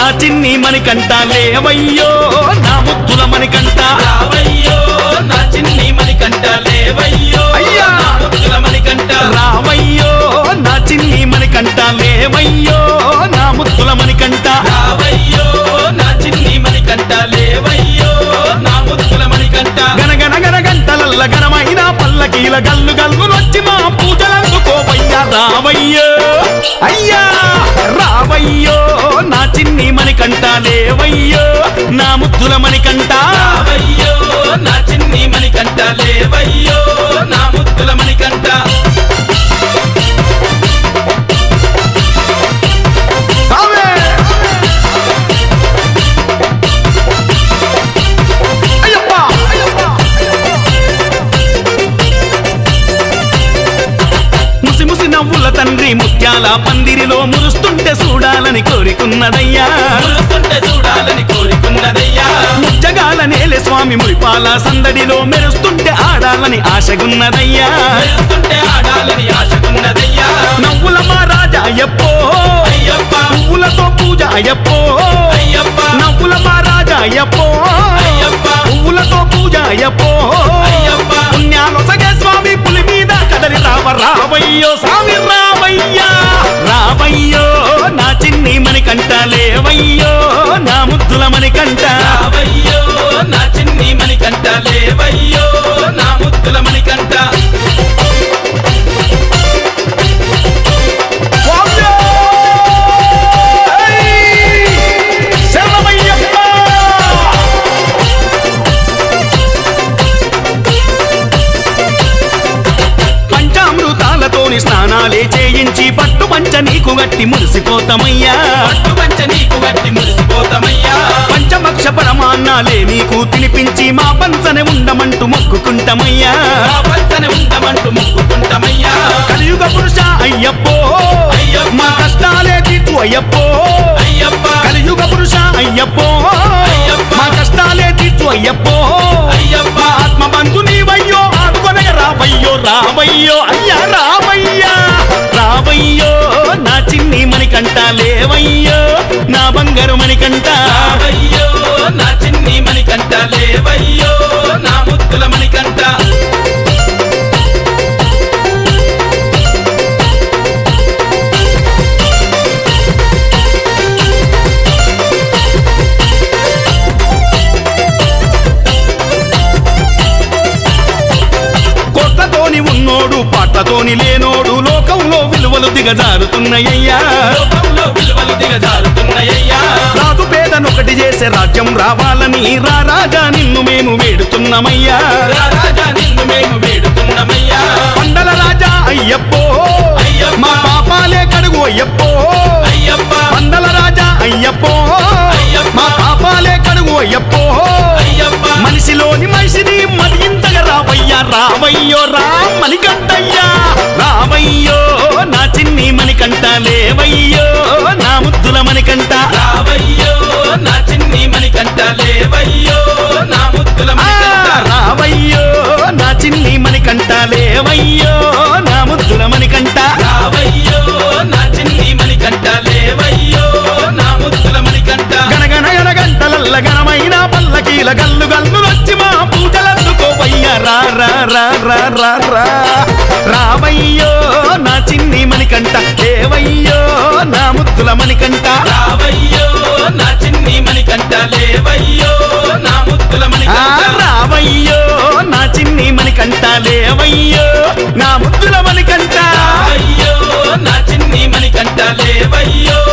చిన్ని మణికంట లేవయ్యో నా ముద్దుల మణికంట రావయ్యో నా చిన్ని మణికంట లేవయ్యో అయ్యా! నా ముద్దుల మణికంట రావయ్యో నా చిన్ని మణికంట లేవయ్యో నా ముద్దుల మణికంట రావయ్యో నా చిన్ని మణికంట లేవయ్యో నా ముద్దుల మణికంట గనగన గన గంటలల్ల గనమైన పల్లకీల గల్లు గల్లు వచ్చి మా పూజలందుకోవయ్యా రావయ్యో అయ్యా రావయ్యో నా చిన్ని మణికంట లేవయ్యో నా ముద్దుల మణికంట రావయ్యో నా చిన్ని మణికంట లేవయ్యో నా ముద్దుల మణికంట రావే! అయ్యప్ప! ముసి ముసి నవ్వుల తండ్రి ముత్యాల పందిరిలో మురుస్తుంటే చూడాలని కోరికున్నదయ్యా మురుస్తుంటే చూడాలని కోరుకున్నదయ్యా ముచ్చగాల నేలే స్వామి మురిపాల సందడిలో మెరుస్తుంటే ఆడాలని ఆశగున్నదయ్యా మెరుస్తుంటే ఆడాలని ఆశకున్నదయ్యా నవ్వుల మా రాజా అయ్యప్పో అయ్యప్ప పువ్వులతో పూజ అయ్యప్పో అయ్యప్ప నవ్వుల మా రాజా అయ్యప్పో అయ్యప్ప పువ్వులతో పూజ అయ్యప్పో అయ్యప్ప పుణ్యాలొసగే స్వామి పులి మీద కదలి రావ రావయ్యో స్వామి రావయ్యా రావయ్యో నా చిన్ని మణికంట లేవయ్యో నా ముద్దుల మణికంట రావయ్యో నా చిన్ని మణికంట లేవయ్యో నా ముద్దుల మణికంట స్వామి! శరణమయ్యప్ప! పంచామృతాలతోని స్నానాలే చేయించి పట్టు పంచ నీకు గట్టి మురిసిపోతామయ్యా పట్టు పంచ నీకు గట్టి మురిసిపోతామయ్యా పంచభక్ష పరమాన్నాలే నీకు తినిపించి మా పంచనే ఉండమంటూ మొక్కుకుంటామయ్యా ఆ పంచన ఉండమంటూ మొక్కుకుంటామయ్యా కలియుగ పురుష అయ్యప్పో అయ్యప్ప. మా కష్టాలే తీర్చు అయ్యప్పో అయ్యప్ప కలియుగ పురుష అయ్యప్పో అయ్యప్ప. మా కష్టాలే తీర్చు అయ్యప్పో అయ్యప్ప మా ఆత్మ బంధు నీవయ్యో ఆడుకొనగ రావయ్యో రావయ్యో అయ్యా రావయ్యా రావయ్యో నా చిన్ని మణికంట లేవయ్యో నా బంగారు మణికంట రావయ్యో నా చిన్ని మణికంట లేవయ్యో నా ముద్దుల మణికంట కోట్లతోని ఉన్నోడు పాటతోని లేనోడు లోకంలో విలువలు దిగజారుతున్నాయ్యా లోకంలో విలువలు దిగజారుతున్నాయ్యా రాజు పేదనొకటి చేసే రాజ్యం రావాలని రా రాజా నిన్ను మేము వేడుతున్నామయ్యా రా రాజా నిన్ను మేము వేడుతున్నామయ్యా పండల రాజా అయ్యప్పో అయ్యప్ప. మా పాపాలే కడుగు అయ్యప్పో అయ్యప్ప పండల రాజా అయ్యప్పో అయ్యప్ప. మా పాపాలే కడుగు అయ్యప్పో అయ్యప్ప మనిషిలోని మనిషిని మరింతగా రావయ్యా రావయ్యో రా మణికంటయ్యా రావయ్యో నా చిన్ని మణికంట లేవయ్యో నా ముద్దుల మణికంట రావయ్యో నా చిన్ని మణికంట లేవయ్యో నా ముద్దుల ఆ, మణికంట రావయ్యో నా చిన్ని మణికంట లేవయ్యో నా ముద్దుల మణికంట రావయ్యో నా చిన్ని మణికంట లేవయ్యో నా ముద్దుల మణికంట గనగన గన గంటలల్ల గనమైన పల్లకీల గల్లు గల్లు వచ్చి మా పూజలందుకోవయ్యా రా రా రా రా రా రా రావయ్యో నా చిన్ని మణికంట లేవయ్యో నా ముద్దుల మణికంట రావయ్యో నా చిన్ని మణికంట లేవయ్యో నా ముద్దుల ఆ, మణికంట రావయ్యో నా చిన్ని మణికంట లేవయ్యో నా ముద్దుల మణికంట రావయ్యో నా చిన్ని మణికంట లేవయ్యో